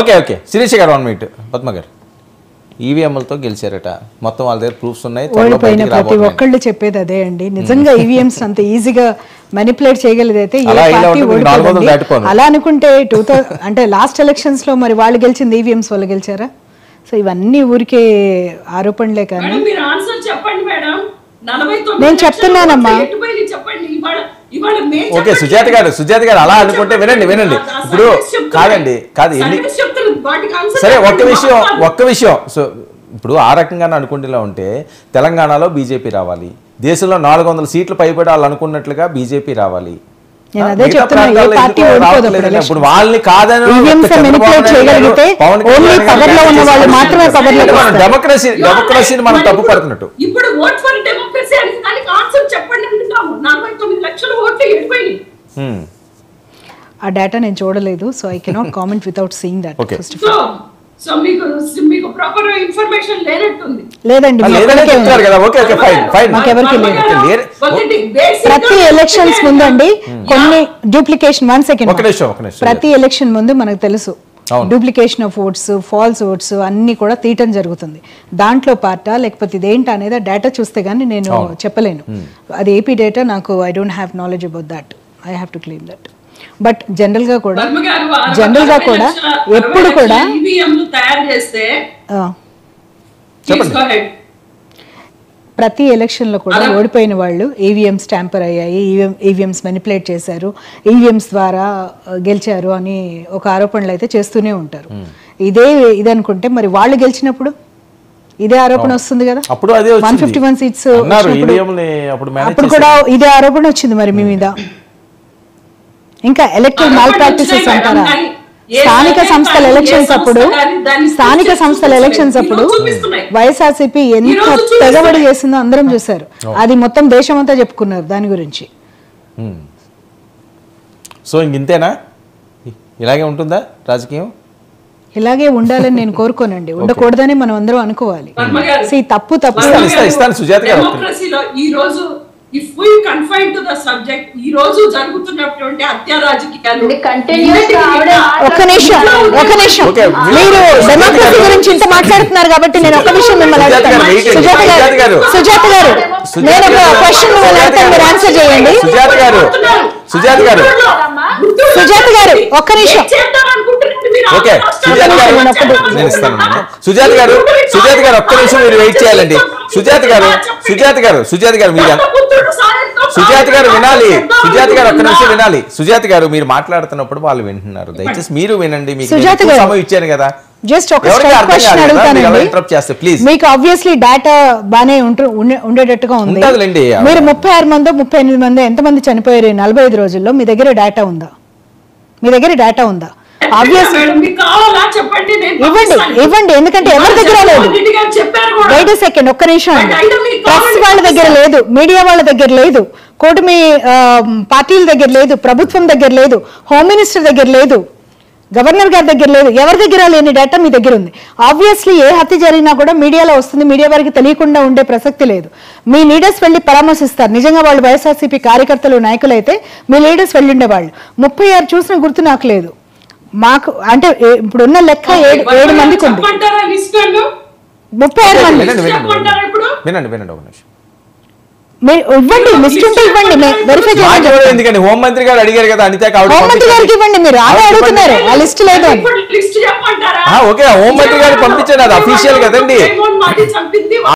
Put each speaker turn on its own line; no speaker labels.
Okay okay Sirisha గారు one minute Padma గారు ఈవీఎంలతో గెలిచారట మొత్తం వాళ్ళ దగ్గర ప్రూఫ్స్ ఉన్నాయి త్వరలో
ఓడిపోయిన
బయటికి
ప్రతి
రాబోతున్నాయి.
ఒక్కళ్ళు చెప్పేది అదే అండి నిజంగా ఈవీఎంస్ అంత ఈజీగా మెనిపులేట్ చేయగలిగితే ఏ
అలా ఇలా
పార్టీ
ఉంటే మీకు నాలుగు వందలు
ఓడిపోదండి
దాటిపోను.
అలా అనుకుంటే టూ అంటే లాస్ట్ ఎలక్షన్స్ లో మరి వాళ్ళు గెలిచింది ఈవీఎంస్ వాళ్ళు గెలిచారా సో ఇవన్నీ ఊరికే ఆరోపణలే కానీ
మేడం మీరు ఆన్సర్ చెప్పండి మేడం నలభై తొమ్మిది
నేను
లక్షల
చెప్తున్నానమ్మా.
ఓట్లు ఎటుపోయినాయి చెప్పండి ఇవాళ ఇవాళ మేము
ఓకే
చెప్పండి.
సుజాత గారు సుజాత గారు అలా అనుకుంటే వినండి వినండి
ఆ- ఆ
ఇప్పుడు
సర్వీస్ చెప్తున్నాయి.
కాదండి కాదు ఎన్ని
సర్వీస్ చెప్తున్నాయి. వాటికి ఆన్సర్
సరే ఒక్క
చెప్పండి.
విషయం
మాట్లాడు.
ఒక్క విషయం సో ఇప్పుడు ఆ రకంగా అనుకుంటేలా ఉంటే తెలంగాణలో బీజేపీ రావాలి దేశంలో నాలుగు వందల సీట్లు పైబడి వాళ్ళు అనుకున్నట్లుగా బీజేపీ రావాలి
నేను
ఆ,
అదే
మిగతా
చెప్తున్నా, ఏ
ప్రాంతాల్లో
పార్టీ
ఎందుకు
ఓడిపోదు
రావట్లేదండి?
అప్పుడు
ఇప్పుడు వాళ్ళని కాదని
ఈవీఎంస్
చంద్రబాబు
మెనిపులేట్
నాయుడు గారు,
చేయగలిగితే
పవన్ కళ్యాణ్
ఓన్లీ
గారు
పవర్ లో ఉన్న వాళ్ళు మాత్రమే పవర్ లో
అంటే మనం
వస్తారు
డెమోక్రసీ డెమోక్రసీని మనం
మరి
తప్పు
ఇప్పుడు-
పడుతున్నట్టు
ఇప్పుడు ఓట్ ఫర్ డెమోక్రసీ అని దానికి ఆన్సర్ చెప్పండి అంటున్నాము నలభై తొమ్మిది లక్షల ఓట్లు ఎడిపోయినాయి
హ్మ్.
ఆ డేటా నేను చూడలేదు so I cannot comment without seeing that
Okay.
First
so so మీకు మీకు ప్రాపర్ ఇన్ఫర్మేషన్ లేనట్టుంది
లేదండి
ఆ,
మీ
లేదనే
ఒక్కరికే ఉంది.
చెప్తారు కదా ఓకే ఓకే ఫైన్ ఫైన్
మాకెవరికి లేదు.
ఓకే, లేరు.
ఒకటి basic
ప్రతి
గా
ఎలక్షన్స్ ముందండి కొన్ని డూప్లికేషన్ వన్ సెకండ్
ఒక నిమిషం, ఒక నిమిషం.
ప్రతి ఎలక్షన్ ముందు మనకు తెలుసు
అవును.
Duplication of votes false votes అన్ని కూడా తీయటం జరుగుతుంది దాంట్లో పార్టా లేకపోతే ఇదేంటి అనేది డేటా చూస్తే గానీ నేను చెప్పలేను అది ఏపీ డేటా నాకు I don't have knowledge about that I have to claim that but general గా కూడా
వర్మ గారు అరవై-
జనరల్ గా
అరవై
కూడా
లక్షల-
ఎప్పుడు
అరవై
కూడా
లక్షల EVM లు తయారు చేస్తే
ఆ,
చెప్పండి.
Please go ahead.
ప్రతి ఎలక్షన్లో కూడా
అలా-
ఓడిపోయిన వాళ్ళు ఈవీఎంస్ ట్యాంపర్ అయ్యాయి ఈవీఎంస్ మెనిపులేట్ చేశారు ఈవీఎంస్ ద్వారా ఆ, గెలిచారు అని ఒక ఆరోపణలు అయితే చేస్తూనే ఉంటారు ఇదే ఇది అనుకుంటే మరి వాళ్ళు గెలిచినప్పుడు ఇదే ఆరోపణ వస్తుంది కదా
అప్పుడు అదే
వన్
వచ్చింది.
ఫిఫ్టీ వన్ సీట్స్
అన్నారు EVM ని అప్పుడు మేనేజ్
అప్పుడు కూడా ఇదే ఆరోపణ వచ్చింది మరి మీ మీద ఇంకా ఎలక్ట్రల్
ఆరోపణ
మాల్ ప్రాక్టీసెస్
వచ్చినాయి
అంటారా
మేడం, కానీ ఏ
స్థానిక
సర్వే
సంస్థల
కానీ, ఏ
ఎలక్షన్స్
సంస్థ
అప్పుడు
కానీ దాన్ని
స్థానిక
చూసి
సంస్థల
చూపిస్తున్నాయి.
ఎలక్షన్స్ అప్పుడు
ఈరోజు చూపిస్తున్నాయి.
వైఎస్ఆర్సీపీ ఎంత
ఈరోజు చూపిస్తున్నాయి.
తెగబడి చేసిందో అందరం చూశారు అది మొత్తం దేశం అంతా చెప్పుకున్నారు దాని గురించి
హ్మ్. సో ఇంక ఇంతేనా ఇ- ఇలాగే ఉంటుందా రాజకీయం
ఇలాగే ఉండాలని నేను కోరుకోనండి ఉండకూడదని మనం అందరం అనుకోవాలి
వర్మ గారు.
See, తప్పు తప్పు
ఇస్తాను, ఇస్తాను, ఇస్తాను, సుజాత గారు.
డెమోక్రసీలో ఈ రోజు if we confine to the subject ఈ రోజు జరుగుతున్నటువంటి హత్య రాజకీయాలు
ఇది continuous గా ఆవిడ
ఒక్క నిమిషం ఒక్క నిమిషం
Okay,
మీరు డెమోక్రసీ గురించి ఇంత మాట్లాడుతున్నారు కాబట్టి నేను ఒక్క నిమిషం మిమ్మల్ని
సుజాత గారు,
అడుగుతాను
wait,
సుజాత
సుజాత
గారు
గారు.
సుజాత గారు
సుజాత
నేను ఒక
గారు.
క్వశ్చన్ మిమ్మల్ని
సుజాత
అడుగుతాను మీరు
గారు.
ఆన్సర్ చేయండి
సుజాత గారు సుజాత గారు
సుజాత గారు, ఒక్క నిమిషం.
ఓకే సుజాత గారు నేను ఇస్తాను సుజాత గారు సుజాత గారు ఒక్క నిమిషం మీరు వెయిట్ చేయాలండి సుజాత గారు సుజాత గారు సుజాత గారు మీరు సుజాత గారు వినాలి సుజాత గారు ఒక్క నిమిషం వినాలి సుజాత గారు మీరు మాట్లాడుతున్నప్పుడు వాళ్ళు వింటున్నారు దయచేసి మీరు వినండి మీకు నేను
సుజాత
ఎక్కువ
గారు.
సమయం ఇచ్చాను కదా
జస్ట్ ఒక
ఎవరికీ
స్ట్రైట్
అర్థం
క్వశ్చన్
కాదు కదా, మీరు అలా
అడుగుతానండి
interrupt చేస్తే ప్లీజ్
మీకు ఆబ్వియస్లీ డేటా బానే ఉంటు ఉండే- ఉండేటట్టుగా ఉంది
ఉంటదిలేండి.
మీరు ముప్పై ఆరు మందో ముప్పై ఎనిమిది మందో ఎంతమంది చనిపోయారు ఈ నలభై ఐదు రోజుల్లో మీ దగ్గర డేటా ఉందా మీ దగ్గర డేటా ఉందా ఆబ్వియస్
మీకు కావాలా చెప్పండి నేను
ఇవ్వండి
పంపిస్తాను.
ఇవ్వండి ఎందుకంటే ఎవరి దగ్గర లేదు
రెడ్డి గారు చెప్పారు కూడా.
వెయిట్ సెకండ్ ఒక్క నిమిషం అండి
But either మీకు
ప్రెస్
కావాలి
వాళ్ళ దగ్గర లేదు మీడియా వాళ్ళ దగ్గర లేదు కూటమి ఆ, పార్టీల దగ్గర లేదు ప్రభుత్వం దగ్గర లేదు హోమ్ మినిస్టర్ దగ్గర లేదు గవర్నర్ గారి దగ్గర లేదు ఎవరి దగ్గర లేని డేటా మీ దగ్గర ఉంది ఆబ్వియస్లీ ఏ హత్య జరిగినా కూడా మీడియాలో వస్తుంది మీడియా వారికి తెలియకుండా ఉండే ప్రసక్తి లేదు మీ లీడర్స్ వెళ్ళి పరామర్శిస్తారు నిజంగా వాళ్ళు వైఎస్ఆర్సీపీ కార్యకర్తలు నాయకులు అయితే మీ లీడర్స్ వెళ్ళి ఉండేవాళ్ళు ముప్పై ఆరు చూసిన గుర్తు నాకు లేదు మాకు అంటే ఏ- ఇప్పుడున్న లెక్క ఏడు ఏడు మందికి ఉంది
చెప్పంటారా లిస్ట్ వాళ్ళు?
ముప్పై ఆరు మంది
వినండి వినండి
చెప్పమంటారా ఇప్పుడు?
వినండి వినండి ఒక నిమిషం
మీరు ఇవ్వండి లిస్ట్ ఉంటే ఇవ్వండి వెరిఫై
నాకు
చేయండి
ఎవరు ఎందుకండి హోంమంత్రి గారు అడిగారు కదా అనిత ఆవిడ
హోంమంత్రి
పంపించండి.
గారికి ఇవ్వండి మీరు ఆమె
ఆవిడ
అడుగుతున్నారు ఆ లిస్ట్ లేదు అని
ఇప్పుడు లిస్ట్ చెప్పమంటారా
ఆ, ఓకే, హోంమంత్రి గారు పంపించారు, అది official కదండి.
జగన్మోహన్ మాటి చంపింది